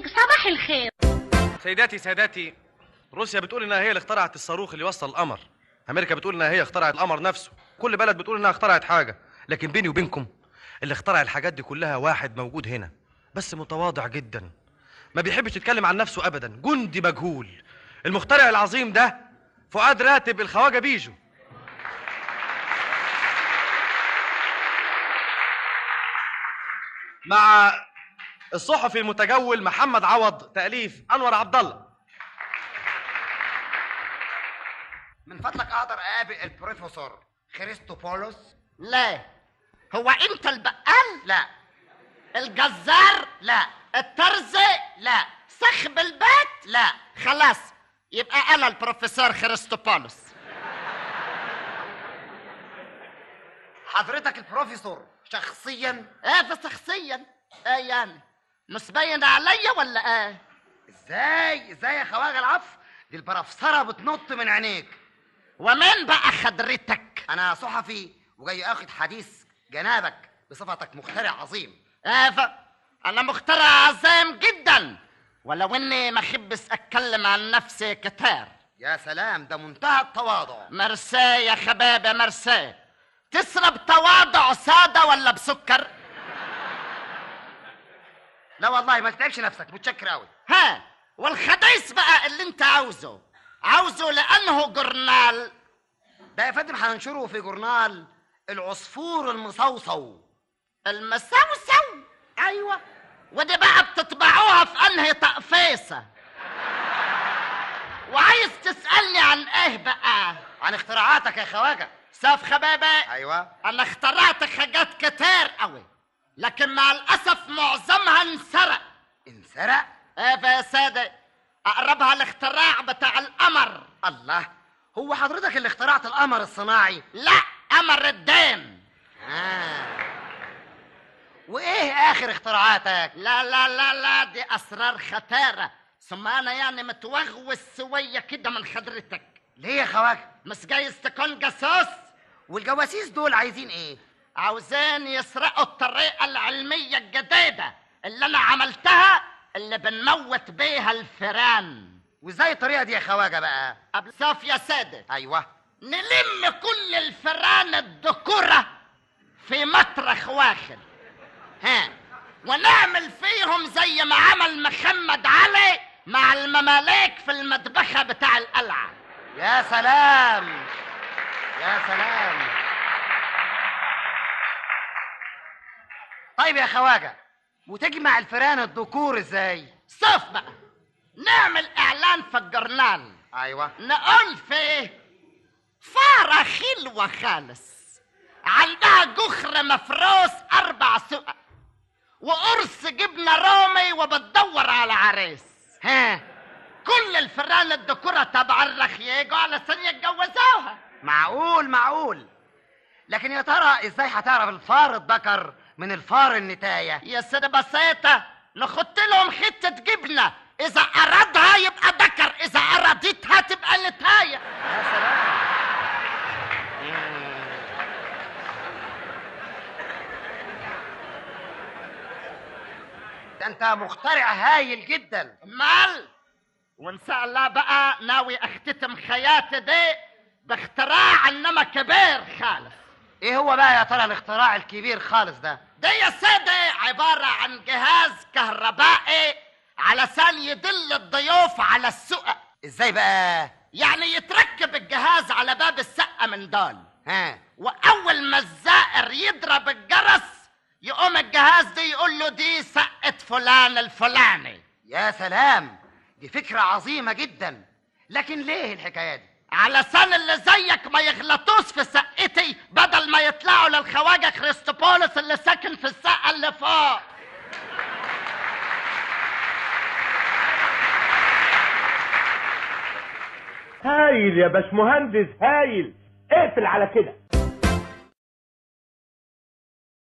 كينج صباح الخير سيداتي ساداتي روسيا بتقول انها هي اللي اخترعت الصاروخ اللي وصل القمر امريكا بتقول انها هي اخترعت القمر نفسه كل بلد بتقول انها اخترعت حاجه لكن بيني وبينكم اللي اخترع الحاجات دي كلها واحد موجود هنا بس متواضع جدا ما بيحبش يتكلم عن نفسه ابدا جندي مجهول المخترع العظيم ده فؤاد راتب الخواجه بيجو مع الصحفي المتجول محمد عوض تأليف أنور عبد الله من فضلك اقدر اقابل البروفيسور خريستوبولوس لا هو انت البقال لا الجزار لا الترزي لا سخب البيت لا خلاص يبقى انا البروفيسور خريستوبولوس حضرتك البروفيسور شخصيا ايه بس شخصيا ايه يعني مش باين عليا ولا ايه ازاي ازاي يا خواجه العفو دي البرفسره بتنط من عينيك ومين بقى خدرتك انا صحفي وجاي اخد حديث جنابك بصفتك مخترع عظيم ايه ف... انا مخترع عظيم جدا ولو اني ما احبش اتكلم عن نفسي كتير يا سلام ده منتهى التواضع مرسي يا خبابة مرسي تشرب تواضع سادة ولا بسكر لا والله ما تتعبش نفسك متشكر قوي ها والخديس بقى اللي انت عاوزه عاوزه لانه جورنال ده يا فندم هننشره في جورنال العصفور المصوصو المسوسو ايوه ودي بقى بتطبعوها في انهي تقفيصه وعايز تسالني عن ايه بقى عن اختراعاتك يا خواجه ساف خبابه ايوه انا اخترعت حاجات كتير قوي لكن مع الاسف معظمها انسرق انسرق ايه يا ساده اقربها الاختراع بتاع القمر الله هو حضرتك اللي اخترعت القمر الصناعي لا قمر الدين آه. وايه اخر اختراعاتك لا لا لا لا دي اسرار خطيره ثم انا يعني متوغوس سويه كده من خدرتك ليه يا خواجه مش جايز تكون جاسوس والجواسيس دول عايزين ايه عاوزين يسرقوا الطريقه العلميه الجديده اللي انا عملتها اللي بنموت بيها الفيران وازاي الطريقه دي يا خواجه بقى قبل صاف يا ساده ايوه نلم كل الفيران الذكوره في مطرح واحد ها ونعمل فيهم زي ما عمل محمد علي مع المماليك في المذبحه بتاع القلعه يا سلام يا سلام طيب يا خواجه وتجمع الفئران الذكور ازاي صف بقى نعمل اعلان في الجورنال ايوه نقول فيه فارة خلوة خالص عندها جخر مفروس أربع سقق وقرص جبنة رومي وبتدور على عريس ها كل الفران الذكورة تبع الرخيج علشان يتجوزوها معقول معقول لكن يا ترى ازاي هتعرف الفار الذكر من الفار النتايه يا سيدة بسيطة نحط لهم حتة جبنة إذا أرادها يبقى ذكر إذا أرادتها تبقى نتاية يا سلام ده انت مخترع هايل جدا مال وإن شاء الله بقى ناوي أختتم حياتي دي باختراع إنما كبير خالص ايه هو بقى يا ترى الاختراع الكبير خالص ده ده يا سيدي عبارة عن جهاز كهربائي علشان يدل الضيوف على السقق ازاي بقى يعني يتركب الجهاز على باب السقة من دول ها وأول ما الزائر يضرب الجرس يقوم الجهاز دي يقول له دي سقة فلان الفلاني يا سلام دي فكرة عظيمة جدا لكن ليه الحكاية دي علشان اللي زيك ما يغلطوش في سقتي بدل ما يطلعوا للخواجة كريستوبولس اللي ساكن في السقة اللي فوق هايل يا باشمهندس هايل اقفل على كده